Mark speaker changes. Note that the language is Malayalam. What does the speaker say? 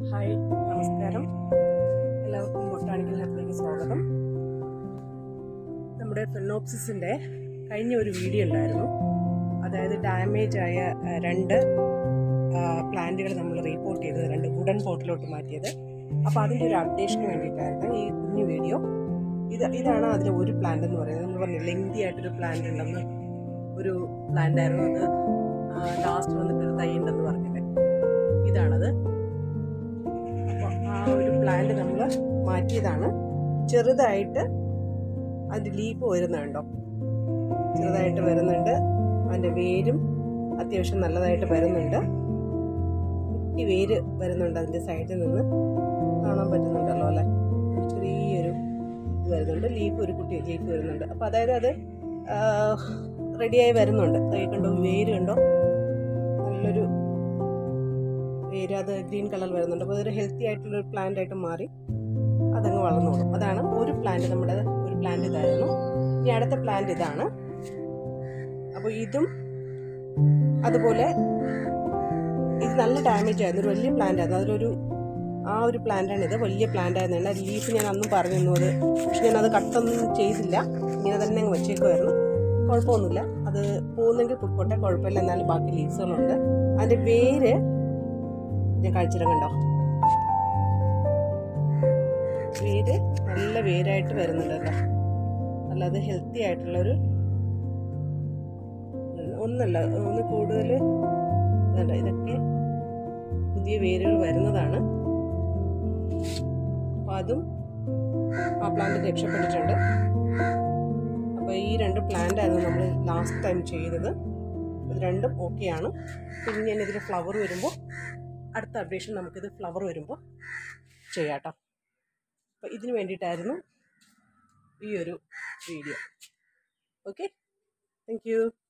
Speaker 1: ഹായ് നമസ്കാരം എല്ലാവർക്കും ബൊട്ടാണിക്കൽ ലാബിലേക്ക് സ്വാഗതം നമ്മുടെ ഫെനോപ്സിസിൻ്റെ കഴിഞ്ഞ ഒരു വീഡിയോ ഉണ്ടായിരുന്നു അതായത് ഡാമേജ് ആയ ആ, രണ്ട് പ്ലാന്റുകൾ നമ്മൾ റിപ്പോർട്ട് ചെയ്തത് രണ്ട് വുഡൻ പോട്ടിലോട്ട് മാറ്റിയത് അപ്പോൾ അതിൻ്റെ ഒരു അപ്ഡേഷന് വേണ്ടിയിട്ടായിരുന്നു ഈ കുഞ്ഞു വീഡിയോ ഇത് ഇതാണ് അതിൻ്റെ ഒരു പ്ലാന്റ് എന്ന് പറയുന്നത് നമ്മൾ പറഞ്ഞു ലെങ്തി ആയിട്ടൊരു പ്ലാന്റ് ഉണ്ടെന്ന് ഒരു പ്ലാന്റ് ആയിരുന്നു അത് ലാസ്റ്റ് വന്നിട്ട് ഒരു തൈ ഉണ്ടെന്ന് പറഞ്ഞില്ലേ ഇതാണത് അപ്പോൾ ആ ഒരു പ്ലാന്റ് നമ്മൾ മാറ്റിയതാണ് ചെറുതായിട്ട് അതിൻ്റെ ലീഫ് വരുന്നുണ്ടോ ചെറുതായിട്ട് വരുന്നുണ്ട് അതിൻ്റെ വേരും അത്യാവശ്യം നല്ലതായിട്ട് വരുന്നുണ്ട് ഈ വേര് വരുന്നുണ്ട് അതിൻ്റെ സൈഡിൽ നിന്ന് കാണാൻ പറ്റുന്നുണ്ടല്ലോ അല്ലേ ഒരു ചെറിയൊരു ഇത് വരുന്നുണ്ട് ലീഫ് ഒരു കുട്ടി ലീഫ് വരുന്നുണ്ട് അപ്പോൾ അതായത് അത് റെഡിയായി വരുന്നുണ്ട് കൈ കണ്ടോ വേര് കണ്ടോ നല്ലൊരു വേര് അത് ഗ്രീൻ കളർ വരുന്നുണ്ട് അപ്പോൾ അതൊരു ഹെൽത്തി ആയിട്ടുള്ള ഒരു പ്ലാന്റ് ആയിട്ട് മാറി അതങ്ങ് വളർന്നോളും അതാണ് ഒരു പ്ലാന്റ് നമ്മുടെ ഒരു പ്ലാന്റ് ഇതായിരുന്നു ഇനി അടുത്ത പ്ലാന്റ് ഇതാണ് അപ്പോൾ ഇതും അതുപോലെ ഇത് നല്ല ഡാമേജ് ആയിരുന്നു ഒരു വലിയ പ്ലാന്റ് ആയിരുന്നു അതിലൊരു ആ ഒരു പ്ലാന്റാണ് ഇത് വലിയ പ്ലാന്റ് ആയിരുന്നു ലീഫ് ഞാൻ അന്നും പറഞ്ഞിരുന്നു അത് പക്ഷെ ഞാൻ അത് കട്ടൊന്നും ചെയ്തില്ല ഇങ്ങനെ തന്നെ അങ്ങ് വെച്ചേക്കുമായിരുന്നു കുഴപ്പമൊന്നുമില്ല അത് പോകുന്നെങ്കിൽ പൊക്കോട്ടെ കുഴപ്പമില്ല എന്നാലും ബാക്കി ലീവ്സുകളുണ്ട് അതിൻ്റെ വേര് ഞാൻ കാഴ്ചയിലും കണ്ടോ വേര് നല്ല വേരായിട്ട് വരുന്നുണ്ടല്ലോ അല്ലാതെ ഹെൽത്തി ആയിട്ടുള്ളൊരു ഒന്നല്ല ഒന്ന് കൂടുതൽ ഇതല്ല ഇതൊക്കെ പുതിയ വേരുകൾ വരുന്നതാണ് അപ്പോൾ അതും ആ പ്ലാന്റ് രക്ഷപ്പെട്ടിട്ടുണ്ട് അപ്പോൾ ഈ രണ്ട് പ്ലാന്റ് ആയിരുന്നു നമ്മൾ ലാസ്റ്റ് ടൈം ചെയ്തത് ഇത് രണ്ടും ഓക്കെയാണ് പിന്നെ ഞാൻ ഇതിൽ ഫ്ലവർ വരുമ്പോൾ അടുത്ത അപ്ഡേഷൻ നമുക്കിത് ഫ്ലവർ വരുമ്പോൾ ചെയ്യാം കേട്ടോ അപ്പോൾ ഇതിന് വേണ്ടിയിട്ടായിരുന്നു ഈ ഒരു വീഡിയോ ഓക്കെ താങ്ക് യു